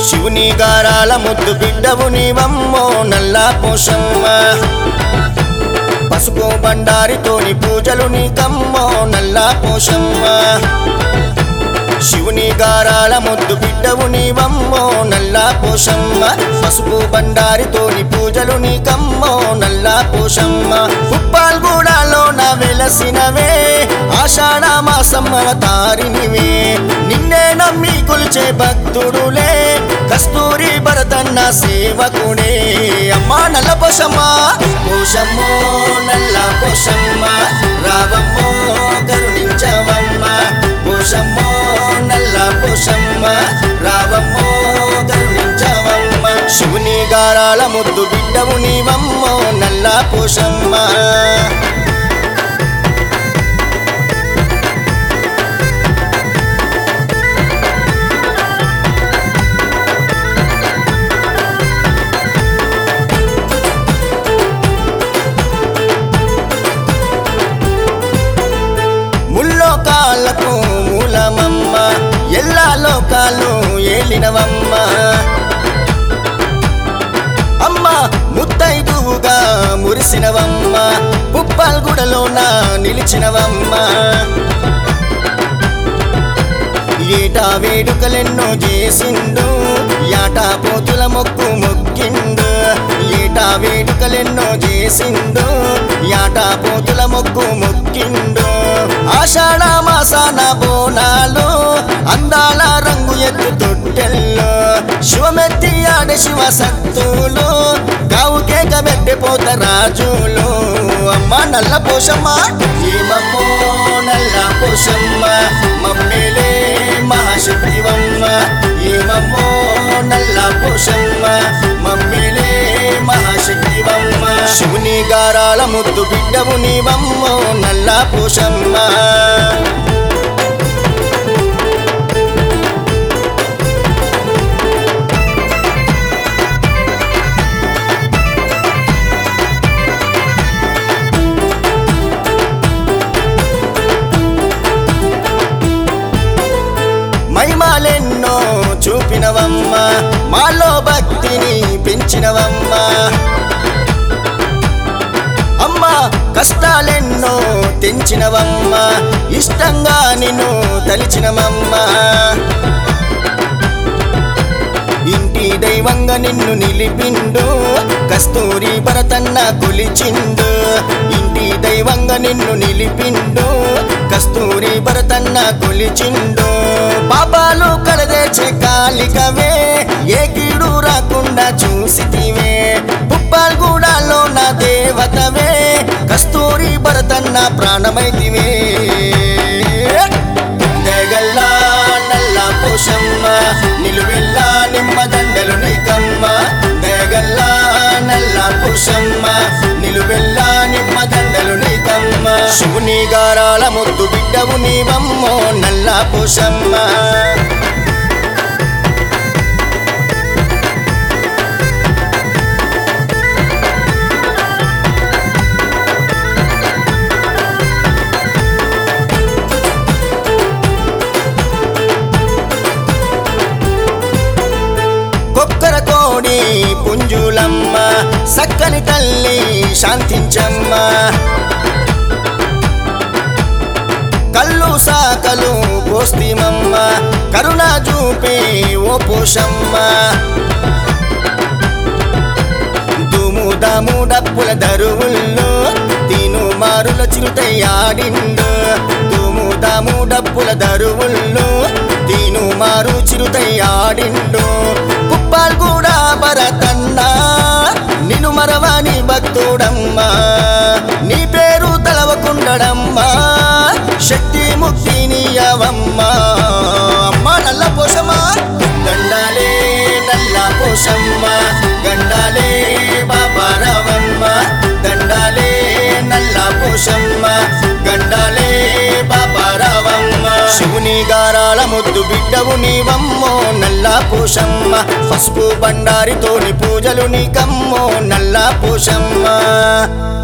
శివుని గారాల ముద్దు బిడ్డవు నీవమ్మో నల్లా పోషమ్మ పసుపు బండారితోని పూజలు నీకమ్మో నల్లా పోషమ్మ శివుని గారాల ముద్దు బిడ్డవు నీవమ్మో నల్లా పోషమ్మ పసుపు బండారితోని పూజలు నీకమ్మో నల్లా పోషమ్మ ఉప్పాల్గూడలో నా వెలసినవే ఆషాఢ మాసమ్మల తారినివే నిన్నే నమ్మి కొలిచే భక్తుడులే కస్తూరి భరతన్న సేవకుడే అమ్మా నల్ల పోషమ్మ పోషమ్మో నల్ల పోషమ్మ రావమ్మో కరుణించవమ్మ పోషమ్మో నల్ల పోషమ్మ రావమ్మో కరుణించవమ్మ శివుని గారాల ముద్దు బిడ్డవు నీవమ్మో నల్ల పోషమ్మ ముల్లోకాలకు మూలమమ్మ ఎల్లా లోకాలు ఏలినవమ్మ అమ్మ ముత్తైదువుగా మురిసినవమ్మ పుప్పల్గుడలోన నిలిచినవమ్మ ఏటా వేడుకలెన్నో చేసిండు యాటా పోతుల మొక్కు మొక్కిండు ఏటా వేడుకలెన్నో చేసిండు యాటా పోతుల మొక్కు మొక్కిండు ఆషాఢ మాసాన బోనాలు అందాల రంగు ఎత్తు తొట్టెల్లో శివమెత్తి ఆడే శివ సత్తులు గావు కేక పెట్టిపోత రాజులు అమ్మ నల్ల పోషమ్మ ఏమమ్మో నల్ల పోషమ్మ మమ్మేలే మహాశక్తివమ్మ ఏమమ్మో నల్ల పోషమ్మ మమ్మేలే మహాశక్తివమ్మ శివుని గారాల ముద్దు బిడ్డవు నీవమ్మో నల్ల పోషమ్మ మహిమాలెన్నో చూపినవమ్మ మాలో భక్తిని పెంచినవమ్మ అమ్మ కష్టాలెన్నో తెంచినవమ్మ ఇష్టంగా నిన్ను తలిచినవమ్మ ఇంటి దైవంగా నిన్ను నిలిపిండు కస్తూరి భరతన్న కొలిచిండు ఇంటి దైవంగా నిన్ను నిలిపిండు కస్తూరి భరతన్న కొలిచిండు పాపాలు కడదేచే కాలికవే ఏ కీడు రాకుండా చూసితివే పుప్పాల్గూడలో నా దేవతవే కస్తూరి భరతన్న ప్రాణమైతివే దగల్లా నల్ల పోషమ్మ నిలువెల్లా నిమ్మ దండలు నీకమ్మ దగల్లా నల్ల పోషమ్మ నిలువెల్లా నిమ్మ దండలు నీకమ్మ శివుని గారాల ముద్దు బిడ్డవు నీవమ్మో నల్ల పోషమ్మ కొక్కర కోడి పుంజులమ్మ సక్కని తల్లి శాంతించమ్మ కళ్ళు సాకలు పోస్తిమమ్మ కరుణ చూపి ఓ పోషమ్మ దుము దము డప్పుల దరువుల్లో తీను మారుల చిరుతయ్యాడిండు దుము దము డప్పుల దరువుల్లో తీను మారు చిరుతయ్యాడిండు కుప్పాల్ కూడా భరతన్నా నిన్ను మరవని భక్తుడమ్మా నీ పేరు తలవకుండడమ్మా శక్తి ముక్తి నీయవమ్మా అమ్మ నల్ల పోషమా గండాలే నల్ల పోషమ్మ గండాలే బాబా రావమ్మ దండాలే నల్ల పోషమ్మ గండాలే బాబా రావమ్మ శివుని గారాల ముద్దు బిడ్డవు నీవమ్మో నల్ల పోషమ్మ పసుపు బండారితోని పూజలు నీకమ్మో నల్ల పోషమ్మ